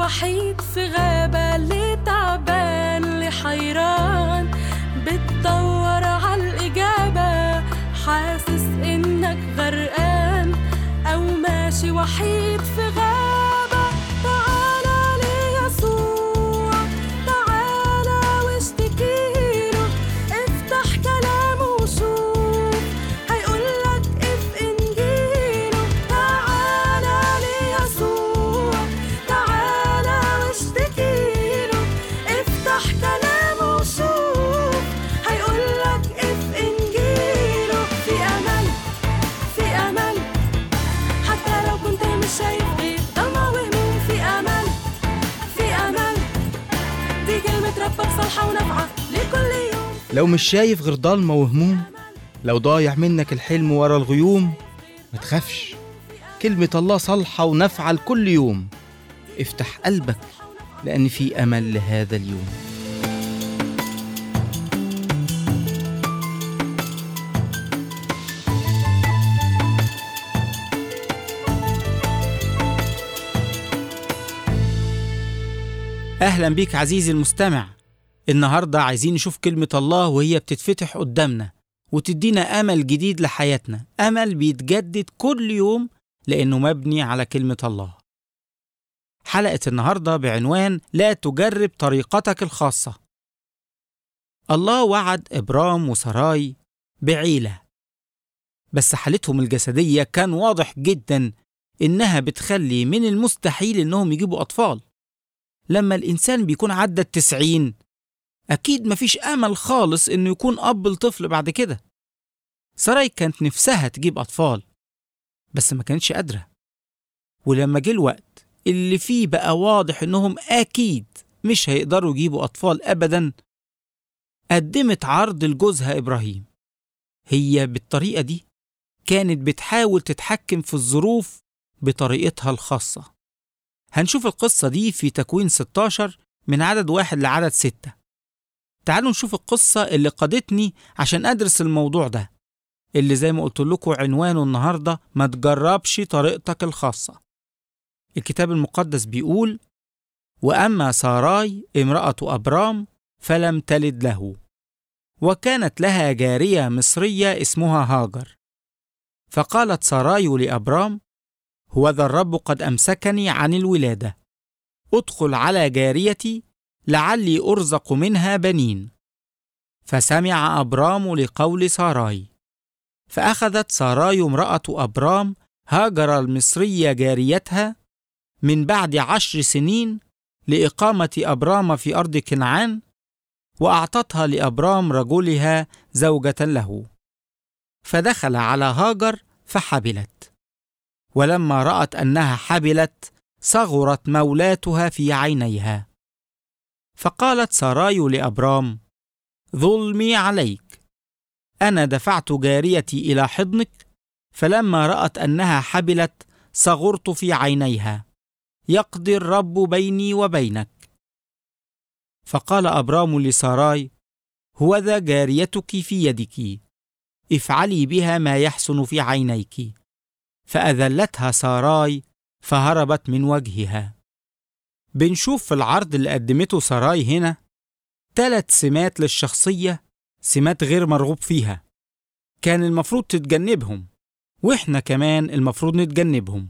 وحيد في غابة اللي تعبان اللي حيران بتدور عالإجابة حاسس إنك غرقان أو ماشي وحيد في غابة تعالى ليسوع تعالى واشتكيله افتح كلامه وشوف هيقولك اف انجيله تعالى ليسوع تعالى واشتكيله افتح كلامه وشوف هيقولك اف انجيله في امل في امل حتى لو كنت مش شايف غير ضلمة وهموم في امل في امل دي كلمة ربك صالحة ونافعة لكل يوم لو مش شايف غير ضلمة وهموم لو ضايع منك الحلم ورا الغيوم ما تخافش كلمة الله صالحة ونافعة لكل يوم افتح قلبك لأن في أمل لهذا اليوم أهلا بيك عزيزي المستمع النهاردة عايزين نشوف كلمة الله وهي بتتفتح قدامنا وتدينا أمل جديد لحياتنا أمل بيتجدد كل يوم لأنه مبني على كلمة الله حلقة النهاردة بعنوان لا تجرب طريقتك الخاصة الله وعد إبرام وسراي بعيلة بس حالتهم الجسدية كان واضح جدا إنها بتخلي من المستحيل إنهم يجيبوا أطفال لما الإنسان بيكون عدى التسعين أكيد مفيش أمل خالص إنه يكون أب لطفل بعد كده سراي كانت نفسها تجيب أطفال بس ما كانتش قادرة ولما جه الوقت اللي فيه بقى واضح إنهم أكيد مش هيقدروا يجيبوا أطفال أبدا قدمت عرض لجوزها إبراهيم هي بالطريقة دي كانت بتحاول تتحكم في الظروف بطريقتها الخاصة هنشوف القصة دي في تكوين 16 من عدد واحد لعدد ستة تعالوا نشوف القصة اللي قادتني عشان أدرس الموضوع ده اللي زي ما قلت لكم عنوانه النهاردة ما تجربش طريقتك الخاصة الكتاب المقدس بيقول وأما ساراي امرأة أبرام فلم تلد له وكانت لها جارية مصرية اسمها هاجر فقالت ساراي لأبرام هو ذا الرب قد أمسكني عن الولادة أدخل على جاريتي لعلي أرزق منها بنين فسمع أبرام لقول ساراي فأخذت ساراي امرأة أبرام هاجر المصرية جاريتها من بعد عشر سنين لإقامة أبرام في أرض كنعان وأعطتها لأبرام رجلها زوجة له فدخل على هاجر فحبلت ولما رأت أنها حبلت صغرت مولاتها في عينيها فقالت ساراي لأبرام ظلمي عليك أنا دفعت جاريتي إلى حضنك فلما رأت أنها حبلت صغرت في عينيها يقضي الرب بيني وبينك فقال أبرام لساراي هوذا جاريتك في يدك افعلي بها ما يحسن في عينيك فأذلتها ساراي فهربت من وجهها بنشوف في العرض اللي قدمته ساراي هنا ثلاث سمات للشخصية سمات غير مرغوب فيها كان المفروض تتجنبهم واحنا كمان المفروض نتجنبهم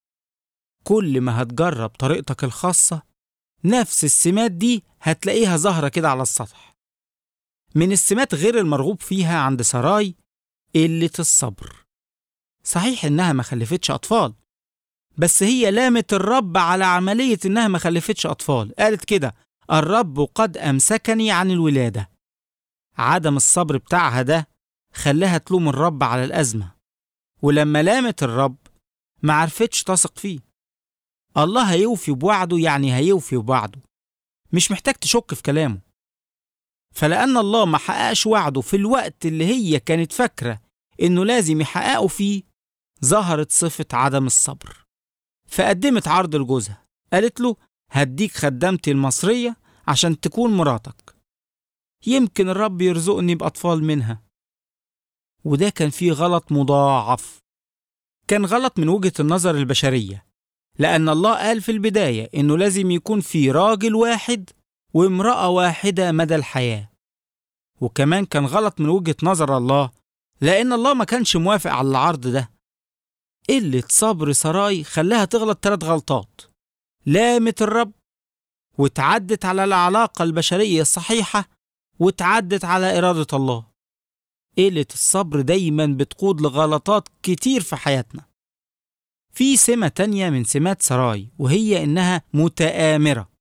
كل ما هتجرب طريقتك الخاصة نفس السمات دي هتلاقيها ظاهرة كده على السطح من السمات غير المرغوب فيها عند سراي قلة الصبر صحيح إنها ما خلفتش أطفال بس هي لامت الرب على عملية إنها ما خلفتش أطفال قالت كده الرب قد أمسكني عن الولادة عدم الصبر بتاعها ده خلاها تلوم الرب على الأزمة ولما لامت الرب ما عرفتش تثق فيه الله هيوفي بوعده يعني هيوفي بوعده مش محتاج تشك في كلامه فلأن الله ما حققش وعده في الوقت اللي هي كانت فاكرة إنه لازم يحققه فيه ظهرت صفة عدم الصبر فقدمت عرض لجوزها قالت له هديك خدامتي المصرية عشان تكون مراتك يمكن الرب يرزقني بأطفال منها وده كان فيه غلط مضاعف كان غلط من وجهة النظر البشرية لأن الله قال في البداية إنه لازم يكون في راجل واحد وامرأة واحدة مدى الحياة وكمان كان غلط من وجهة نظر الله لأن الله ما كانش موافق على العرض ده قلة صبر سراي خلاها تغلط ثلاث غلطات لامت الرب وتعدت على العلاقة البشرية الصحيحة وتعدت على إرادة الله قلة الصبر دايما بتقود لغلطات كتير في حياتنا في سمة تانية من سمات سراي وهي إنها متآمرة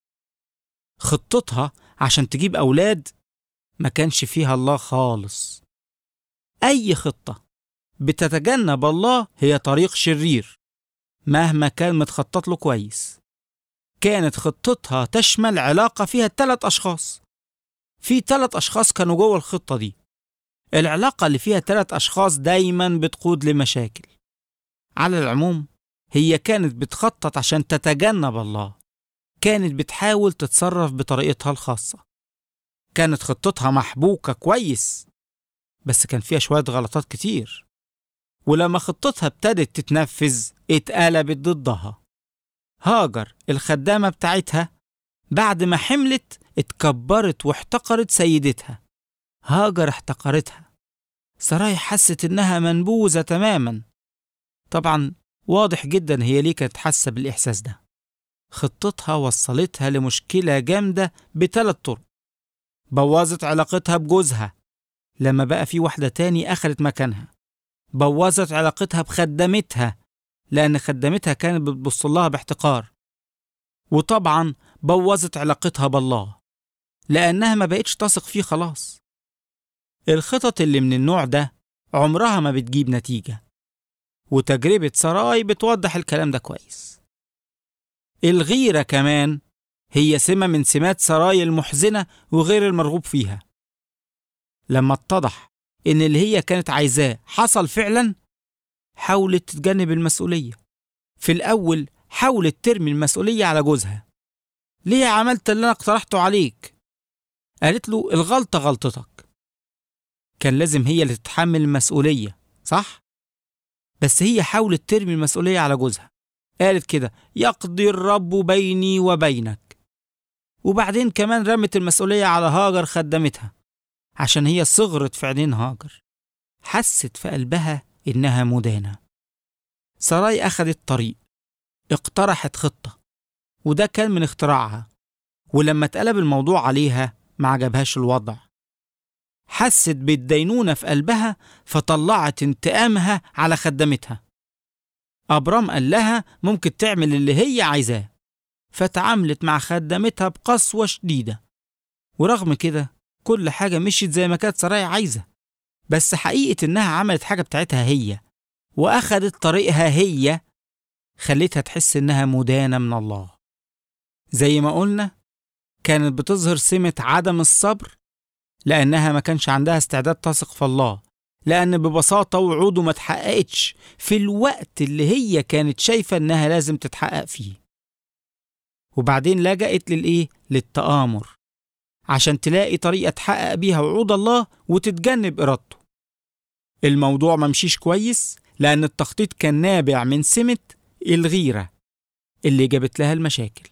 خطتها عشان تجيب أولاد ما كانش فيها الله خالص أي خطة بتتجنب الله هي طريق شرير مهما كان متخطط له كويس كانت خطتها تشمل علاقة فيها ثلاث أشخاص في ثلاث أشخاص كانوا جوه الخطة دي العلاقة اللي فيها ثلاث أشخاص دايما بتقود لمشاكل على العموم هي كانت بتخطط عشان تتجنب الله كانت بتحاول تتصرف بطريقتها الخاصة كانت خطتها محبوكة كويس بس كان فيها شوية غلطات كتير ولما خطتها ابتدت تتنفذ اتقلبت ضدها هاجر الخدامة بتاعتها بعد ما حملت اتكبرت واحتقرت سيدتها هاجر احتقرتها سراي حست انها منبوذة تماما طبعا واضح جدا هي ليه كانت حاسة بالإحساس ده خطتها وصلتها لمشكلة جامدة بثلاث طرق بوظت علاقتها بجوزها لما بقى في واحدة تاني أخذت مكانها بوظت علاقتها بخدمتها لأن خدمتها كانت بتبص لها باحتقار وطبعا بوظت علاقتها بالله لأنها ما بقتش تثق فيه خلاص الخطط اللي من النوع ده عمرها ما بتجيب نتيجة وتجربة سراي بتوضح الكلام ده كويس الغيرة كمان هي سمة من سمات سراي المحزنة وغير المرغوب فيها لما اتضح إن اللي هي كانت عايزاه حصل فعلا حاولت تتجنب المسؤولية في الأول حاولت ترمي المسؤولية على جوزها ليه عملت اللي أنا اقترحته عليك؟ قالت له الغلطة غلطتك كان لازم هي اللي تتحمل المسؤولية صح؟ بس هي حاولت ترمي المسؤولية على جوزها قالت كده يقضي الرب بيني وبينك وبعدين كمان رمت المسؤولية على هاجر خدمتها عشان هي صغرت في عينين هاجر حست في قلبها إنها مدانة سراي أخدت طريق اقترحت خطة وده كان من اختراعها ولما اتقلب الموضوع عليها ما عجبهاش الوضع حست بالدينونة في قلبها فطلعت انتقامها على خدمتها أبرام قال لها ممكن تعمل اللي هي عايزاه فتعاملت مع خدمتها بقسوة شديدة ورغم كده كل حاجة مشيت زي ما كانت سرايا عايزة بس حقيقة إنها عملت حاجة بتاعتها هي وأخدت طريقها هي خلتها تحس إنها مدانة من الله زي ما قلنا كانت بتظهر سمة عدم الصبر لأنها ما كانش عندها استعداد تثق في الله لأن ببساطة وعوده ما اتحققتش في الوقت اللي هي كانت شايفة إنها لازم تتحقق فيه وبعدين لجأت للإيه؟ للتآمر عشان تلاقي طريقة تحقق بيها وعود الله وتتجنب إرادته الموضوع ما مشيش كويس لأن التخطيط كان نابع من سمة الغيرة اللي جابت لها المشاكل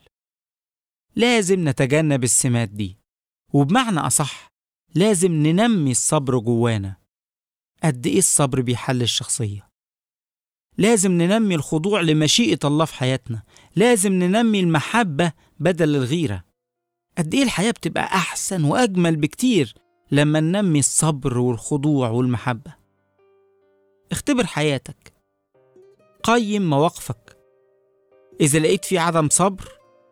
لازم نتجنب السمات دي وبمعنى أصح لازم ننمي الصبر جوانا قد إيه الصبر بيحل الشخصية لازم ننمي الخضوع لمشيئة الله في حياتنا لازم ننمي المحبة بدل الغيرة قد إيه الحياة بتبقى أحسن وأجمل بكتير لما ننمي الصبر والخضوع والمحبة اختبر حياتك قيم مواقفك إذا لقيت في عدم صبر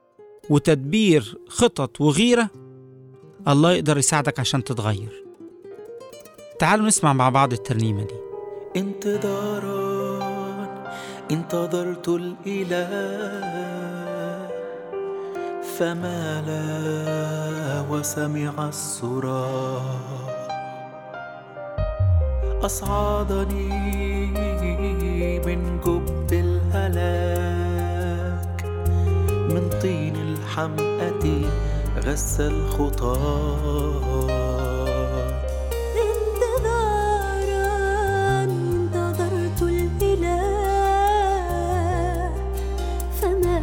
وتدبير خطط وغيرة الله يقدر يساعدك عشان تتغير تعالوا نسمع مع بعض الترنيمة دي انتظارا انتظرت الإله فمال وسمع الصراخ أصعدني من جب الهلاك من طين الحمأة غس الخطاه انتظارا انتظرت الإله فما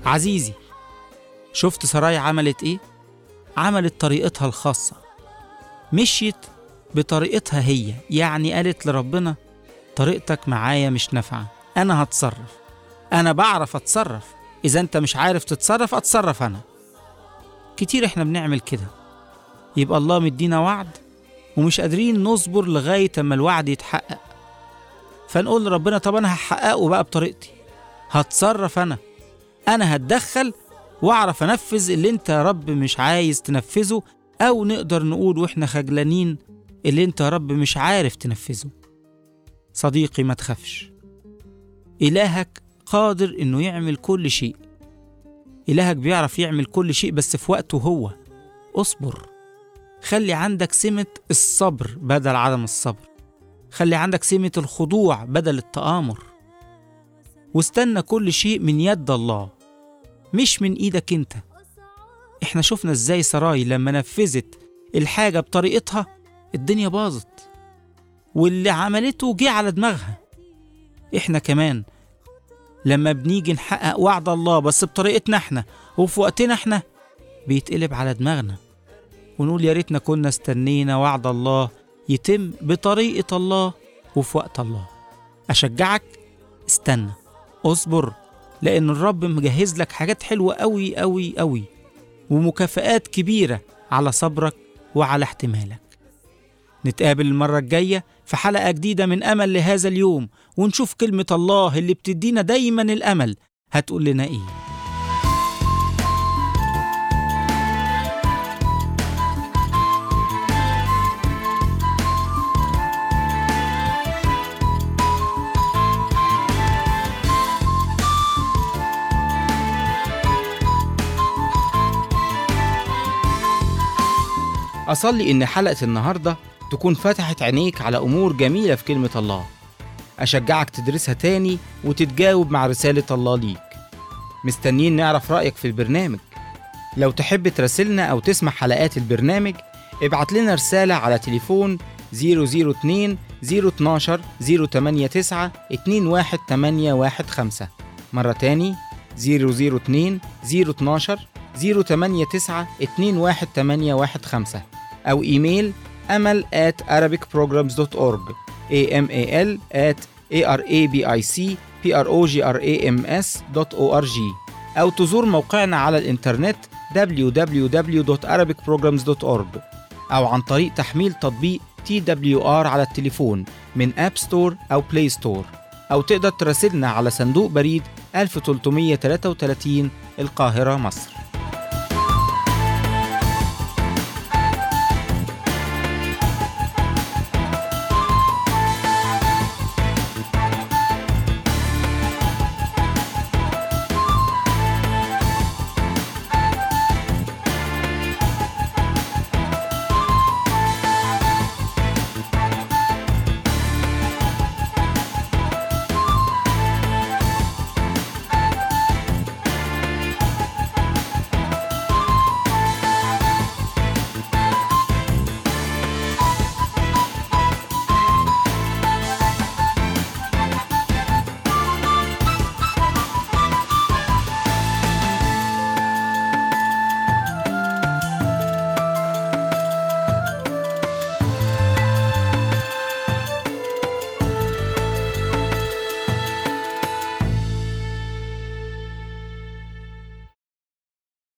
عزيزي شفت سراي عملت ايه؟ عملت طريقتها الخاصة مشيت بطريقتها هي يعني قالت لربنا طريقتك معايا مش نافعة أنا هتصرف أنا بعرف أتصرف إذا أنت مش عارف تتصرف أتصرف أنا كتير إحنا بنعمل كده يبقى الله مدينا وعد ومش قادرين نصبر لغاية أما الوعد يتحقق فنقول لربنا طب أنا هحققه بقى بطريقتي هتصرف أنا أنا هتدخل وأعرف أنفذ اللي أنت يا رب مش عايز تنفذه أو نقدر نقول وإحنا خجلانين اللي أنت يا رب مش عارف تنفذه صديقي ما تخافش إلهك قادر إنه يعمل كل شيء إلهك بيعرف يعمل كل شيء بس في وقته هو اصبر خلي عندك سمة الصبر بدل عدم الصبر خلي عندك سمة الخضوع بدل التآمر واستنى كل شيء من يد الله مش من ايدك انت احنا شفنا ازاي سراي لما نفذت الحاجة بطريقتها الدنيا باظت واللي عملته جه على دماغها احنا كمان لما بنيجي نحقق وعد الله بس بطريقتنا احنا وفي وقتنا احنا بيتقلب على دماغنا ونقول يا ريتنا كنا استنينا وعد الله يتم بطريقة الله وفي وقت الله أشجعك استنى اصبر لأن الرب مجهز لك حاجات حلوة أوي أوي أوي ومكافآت كبيرة على صبرك وعلى احتمالك نتقابل المرة الجاية في حلقة جديدة من أمل لهذا اليوم ونشوف كلمة الله اللي بتدينا دايما الأمل هتقول لنا إيه أصلي إن حلقة النهاردة تكون فتحت عينيك على أمور جميلة في كلمة الله أشجعك تدرسها تاني وتتجاوب مع رسالة الله ليك مستنيين نعرف رأيك في البرنامج لو تحب تراسلنا أو تسمع حلقات البرنامج ابعت لنا رسالة على تليفون 002 012 089 21815 مرة تاني 002 012 089 21815 أو إيميل أمل at arabicprograms.org amal at arabicprograms.org أو تزور موقعنا على الإنترنت www.arabicprograms.org أو عن طريق تحميل تطبيق TWR على التليفون من أب ستور أو بلاي ستور أو تقدر تراسلنا على صندوق بريد 1333 القاهرة مصر